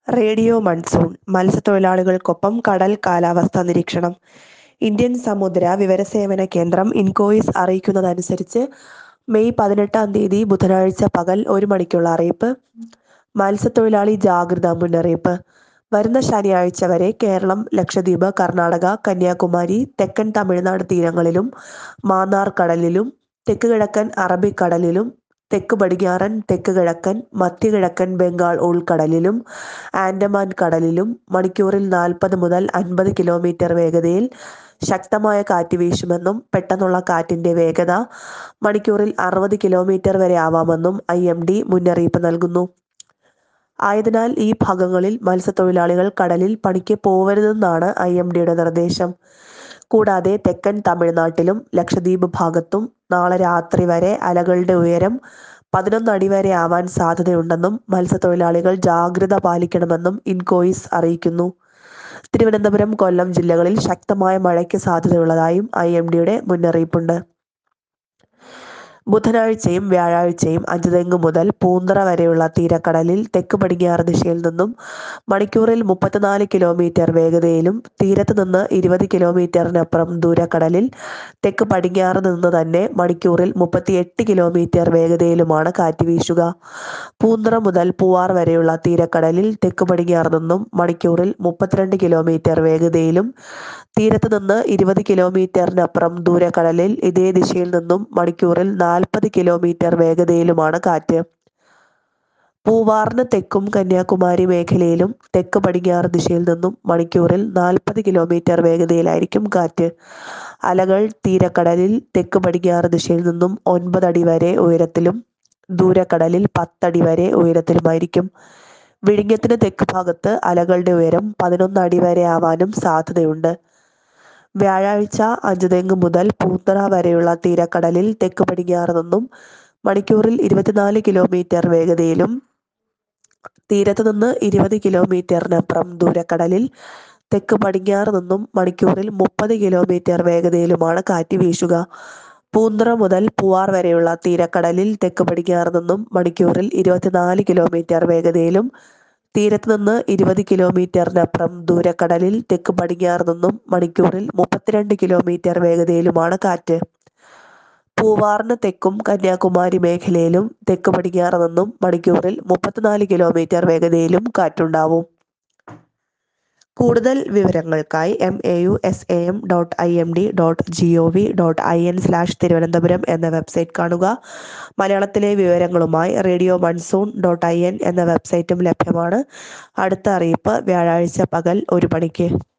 radio monsoon മത്സ്യത്തൊഴിലാളികൾക്കൊപ്പം കടൽ കാലാവസ്ഥാ നിരീക്ഷണം ഇന്ത്യൻ സമുദ്ര വിവരസേവന കേന്ദ്രം ഇൻകോയിസ് അറിയിക്കുന്നതനുസരിച്ച് മെയ് പതിനെട്ടാം തീയതി ബുധനാഴ്ച പകൽ ഒരു മണിക്കുള്ള അറിയിപ്പ് മത്സ്യത്തൊഴിലാളി ജാഗ്രതാ മുന്നറിയിപ്പ് വരുന്ന ശനിയാഴ്ച വരെ കേരളം ലക്ഷദ്വീപ് കർണാടക കന്യാകുമാരി തെക്കൻ തമിഴ്നാട് തീരങ്ങളിലും മാന്നാർ കടലിലും തെക്ക് കിഴക്കൻ അറബിക്കടലിലും തെക്ക് പടിഞ്ഞാറൻ തെക്ക് കിഴക്കൻ മധ്യകിഴക്കൻ ബംഗാൾ ഉൾക്കടലിലും ആൻഡമാൻ കടലിലും മണിക്കൂറിൽ നാൽപ്പത് മുതൽ അൻപത് കിലോമീറ്റർ വേഗതയിൽ ശക്തമായ കാറ്റ് വീശുമെന്നും പെട്ടെന്നുള്ള കാറ്റിന്റെ വേഗത മണിക്കൂറിൽ അറുപത് കിലോമീറ്റർ വരെ ആവാമെന്നും ഐ എം ഡി മുന്നറിയിപ്പ് നൽകുന്നു ആയതിനാൽ ഈ ഭാഗങ്ങളിൽ മത്സ്യത്തൊഴിലാളികൾ കടലിൽ പണിക്ക് പോവരുതെന്നാണ് ഐ എം ഡിയുടെ നിർദ്ദേശം കൂടാതെ തെക്കൻ തമിഴ്നാട്ടിലും ലക്ഷദ്വീപ് ഭാഗത്തും നാളെ രാത്രി വരെ അലകളുടെ ഉയരം പതിനൊന്ന് അടി വരെ ആവാൻ സാധ്യതയുണ്ടെന്നും മത്സ്യത്തൊഴിലാളികൾ ജാഗ്രത പാലിക്കണമെന്നും ഇൻകോയിസ് അറിയിക്കുന്നു തിരുവനന്തപുരം കൊല്ലം ജില്ലകളിൽ ശക്തമായ മഴയ്ക്ക് സാധ്യതയുള്ളതായും ഐ എം ഡിയുടെ മുന്നറിയിപ്പുണ്ട് ബുധനാഴ്ചയും വ്യാഴാഴ്ചയും അഞ്ചുതെങ്ങ് മുതൽ പൂന്തറ വരെയുള്ള തീരക്കടലിൽ തെക്ക് പടിഞ്ഞാറ് ദിശയിൽ നിന്നും മണിക്കൂറിൽ മുപ്പത്തിനാല് കിലോമീറ്റർ വേഗതയിലും തീരത്ത് നിന്ന് ഇരുപത് കിലോമീറ്ററിനപ്പുറം ദൂരക്കടലിൽ തെക്ക് പടിഞ്ഞാറ് നിന്ന് തന്നെ മണിക്കൂറിൽ മുപ്പത്തിയെട്ട് കിലോമീറ്റർ വേഗതയിലുമാണ് കാറ്റ് വീശുക പൂന്തറ മുതൽ പൂവാർ വരെയുള്ള തീരക്കടലിൽ തെക്ക് പടിഞ്ഞാറ് നിന്നും മണിക്കൂറിൽ മുപ്പത്തിരണ്ട് കിലോമീറ്റർ വേഗതയിലും തീരത്ത് നിന്ന് ഇരുപത് കിലോമീറ്ററിനപ്പുറം ദൂരക്കടലിൽ ഇതേ ദിശയിൽ നിന്നും മണിക്കൂറിൽ നാൽപ്പത് കിലോമീറ്റർ വേഗതയിലുമാണ് കാറ്റ് പൂവാറിന് തെക്കും കന്യാകുമാരി മേഖലയിലും തെക്ക് പടിഞ്ഞാറ് ദിശയിൽ നിന്നും മണിക്കൂറിൽ നാൽപ്പത് കിലോമീറ്റർ വേഗതയിലായിരിക്കും കാറ്റ് അലകൾ തീരക്കടലിൽ തെക്ക് പടിഞ്ഞാറ് ദിശയിൽ നിന്നും ഒൻപത് അടി വരെ ഉയരത്തിലും ദൂരക്കടലിൽ പത്തടി വരെ ഉയരത്തിലുമായിരിക്കും വിഴിഞ്ഞത്തിന് തെക്ക് ഭാഗത്ത് അലകളുടെ ഉയരം പതിനൊന്ന് അടി വരെ ആവാനും സാധ്യതയുണ്ട് വ്യാഴാഴ്ച അഞ്ചുതെങ്ങ് മുതൽ പൂന്തറ വരെയുള്ള തീരക്കടലിൽ തെക്ക് പടിഞ്ഞാറ് നിന്നും മണിക്കൂറിൽ ഇരുപത്തിനാല് കിലോമീറ്റർ വേഗതയിലും തീരത്ത് നിന്ന് ഇരുപത് കിലോമീറ്ററിനപ്പുറം ദൂരക്കടലിൽ തെക്ക് പടിഞ്ഞാറ് നിന്നും മണിക്കൂറിൽ മുപ്പത് കിലോമീറ്റർ വേഗതയിലുമാണ് കാറ്റ് വീശുക പൂന്തറ മുതൽ പൂവാർ വരെയുള്ള തീരക്കടലിൽ തെക്ക് പടിഞ്ഞാറ് നിന്നും മണിക്കൂറിൽ ഇരുപത്തിനാല് കിലോമീറ്റർ വേഗതയിലും തീരത്ത് നിന്ന് ഇരുപത് കിലോമീറ്ററിനപ്പുറം ദൂരക്കടലിൽ തെക്ക് പടിഞ്ഞാറ് നിന്നും മണിക്കൂറിൽ മുപ്പത്തിരണ്ട് കിലോമീറ്റർ വേഗതയിലുമാണ് കാറ്റ് പൂവാറിന് തെക്കും കന്യാകുമാരി മേഖലയിലും തെക്ക് പടിഞ്ഞാറ് നിന്നും മണിക്കൂറിൽ മുപ്പത്തിനാല് കിലോമീറ്റർ വേഗതയിലും കാറ്റുണ്ടാവും കൂടുതൽ വിവരങ്ങൾക്കായി M A U S A M dot I M D dot G O V dot I N slash Thiruvananthapuram എന്ന വെബ്സൈറ്റ് കാണുക മലയാളത്തിലെ വിവരങ്ങളുമായി radio monsoon dot I N എന്ന വെബ്സൈറ്റും ലഭ്യമാണ് അടുത്ത അറിയിപ്പ് വ്യാഴാഴ്ച പകൽ ഒരു മണിക്ക്